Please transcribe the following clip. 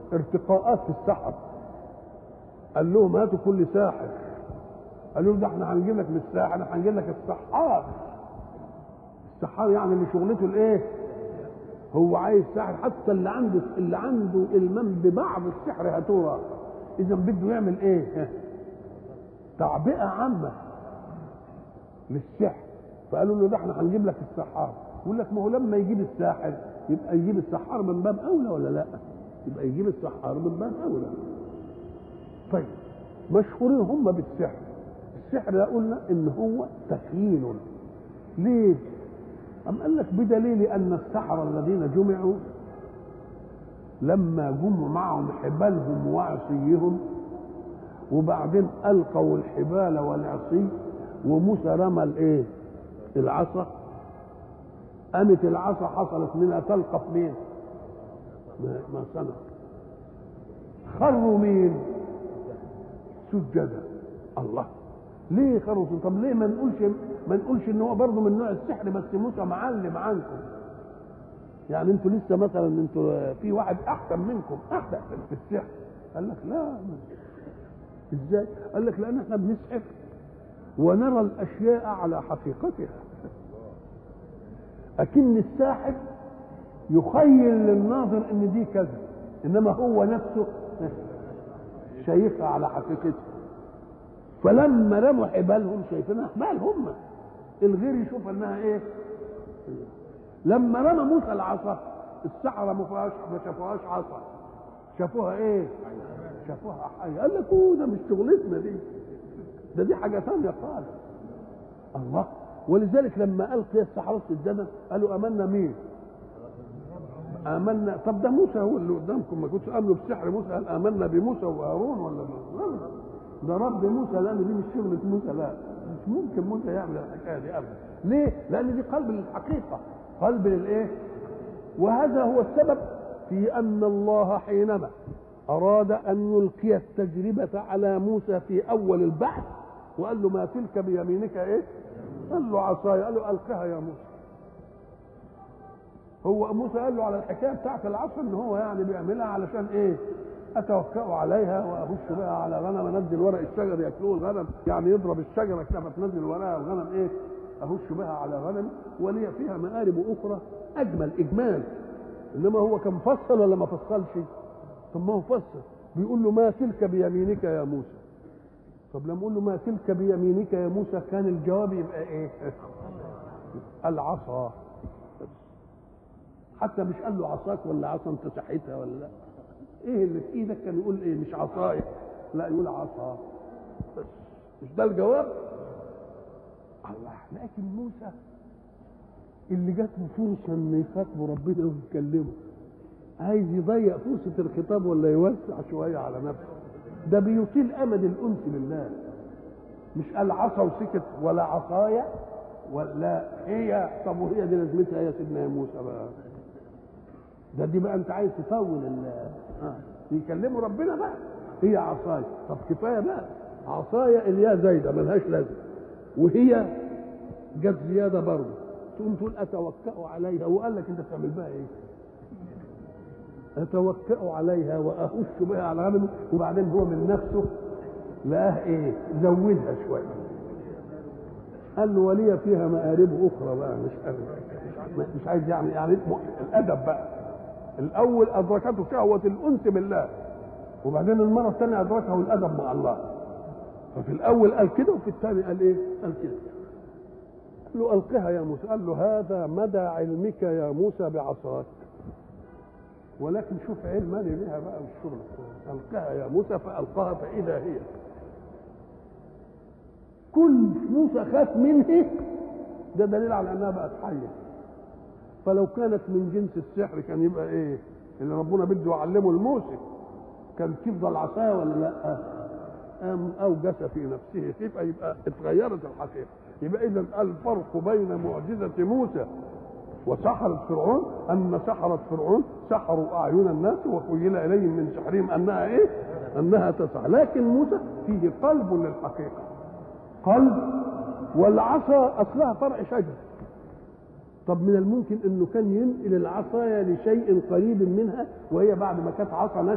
ارتقاءات في السحر قال لهم هاتوا كل ساحر قالوا له ده احنا هنجيب لك مش ساحر احنا هنجيب لك السحار السحار يعني اللي شغلته الايه هو عايز ساحر حتى اللي عنده اللي عنده المام ببعض السحر هاتوه اذا بده يعمل ايه تعبئه عامه للسحر فقالوا له ده احنا هنجيب لك السحار يقول لك ما هو لما يجيب الساحر يبقى يجيب السحار من باب اولى ولا لا يبقى يجيب السحار من باب اولى طيب مشهورين هم بالسحر السحر ده قلنا ان هو تخيل ليه أم قال لك بدليل أن السحرة الذين جمعوا لما جمعوا معهم حبالهم وعصيهم وبعدين ألقوا الحبال والعصي وموسى رمى الإيه؟ العصا قامت العصا حصلت منها تلقف مين؟ ما صنع خروا مين؟ سجدا الله ليه خروا طب ليه ما نقولش ما نقولش ان هو برضه من نوع السحر بس موسى معلم عنكم يعني انتوا لسه مثلا انتوا في واحد احسن منكم احسن في السحر قال لك لا ازاي قال لك لان احنا بنسحر ونرى الاشياء على حقيقتها اكن الساحر يخيل للناظر ان دي كذا انما هو نفسه شايفها على حقيقتها فلما رموا حبالهم شايفينها حبال هم الغير يشوف انها ايه لما رمى موسى العصا السحره ما فيهاش ما شافوهاش عصا شافوها ايه شافوها حاجه قال لك اوه ده مش شغلتنا دي ده دي حاجه ثانيه خالص الله ولذلك لما القي السحره سجدا قالوا امنا مين آمنا طب ده موسى هو اللي قدامكم ما كنتش آمنوا بسحر موسى قال آمنا بموسى وهارون ولا لا ده رب موسى لأن دي مش شغلة موسى لا مش ممكن موسى يعمل الحكاية دي أبدا ليه؟ لأن دي قلب للحقيقة قلب للإيه؟ وهذا هو السبب في أن الله حينما أراد أن يلقي التجربة على موسى في أول البحث وقال له ما تلك بيمينك إيه؟ قال له عصاي قال له ألقها يا موسى هو موسى قال له على الحكايه بتاعت العصا ان هو يعني بيعملها علشان ايه؟ اتوكأ عليها واخش بها على غنم انزل ورق الشجر ياكلوه الغنم يعني يضرب الشجره كده فتنزل ورقها الغنم ايه؟ اخش بها على غنم ولي فيها مآرب اخرى اجمل اجمال انما هو كان فصل ولا ما فصلش؟ طب ما هو فصل بيقول له ما تلك بيمينك يا موسى طب لما اقول له ما تلك بيمينك يا موسى كان الجواب يبقى ايه؟ العصا حتى مش قال له عصاك ولا عصا انت سحيتها ولا لا ايه اللي في ايدك كان يقول ايه مش عصايا لا يقول عصا بس مش ده الجواب الله لكن موسى اللي جات له فرصه ان يخاطبه ربنا ويتكلمه عايز يضيق فرصه الخطاب ولا يوسع شويه على نفسه ده بيطيل امد الانس بالله مش قال عصا وسكت ولا عصايا ولا هي طب وهي دي لازمتها يا سيدنا يا موسى بقى ده دي بقى انت عايز تطول ال آه. يكلموا ربنا بقى هي عصايا طب كفايه بقى عصايا الياء زايده ملهاش لازمه وهي جت زياده برضه تقوم تقول اتوكأ عليها وقال لك انت تعمل بها ايه؟ اتوكأ عليها واهش بها على غنم وبعدين هو من نفسه لقاه ايه؟ زودها شويه قال له ولي فيها مآرب اخرى بقى مش قادر مش عايز يعني يعني الادب بقى الاول ادركته شهوه الانس بالله وبعدين المره الثانيه ادركه الادب مع الله ففي الاول قال كده وفي الثاني قال ايه؟ قال كده قال له القها يا موسى قال له هذا مدى علمك يا موسى بعصاك ولكن شوف علم مالي بها بقى والشغل القها يا موسى فالقاها فاذا هي كل موسى خاف منه ده دليل على انها بقت حيه فلو كانت من جنس السحر كان يبقى ايه اللي ربنا بده يعلمه لموسى كان تفضل عصايه ولا لا أم اوجس في نفسه خيفه يبقى اتغيرت الحقيقه يبقى اذا الفرق بين معجزه موسى وسحرة فرعون أن سحرة فرعون سحروا أعين الناس وخيل إليهم من سحرهم أنها إيه؟ أنها تسعى لكن موسى فيه قلب للحقيقة قلب والعصا أصلها فرع شجر طب من الممكن انه كان ينقل العصايه لشيء قريب منها وهي بعد ما كانت عصا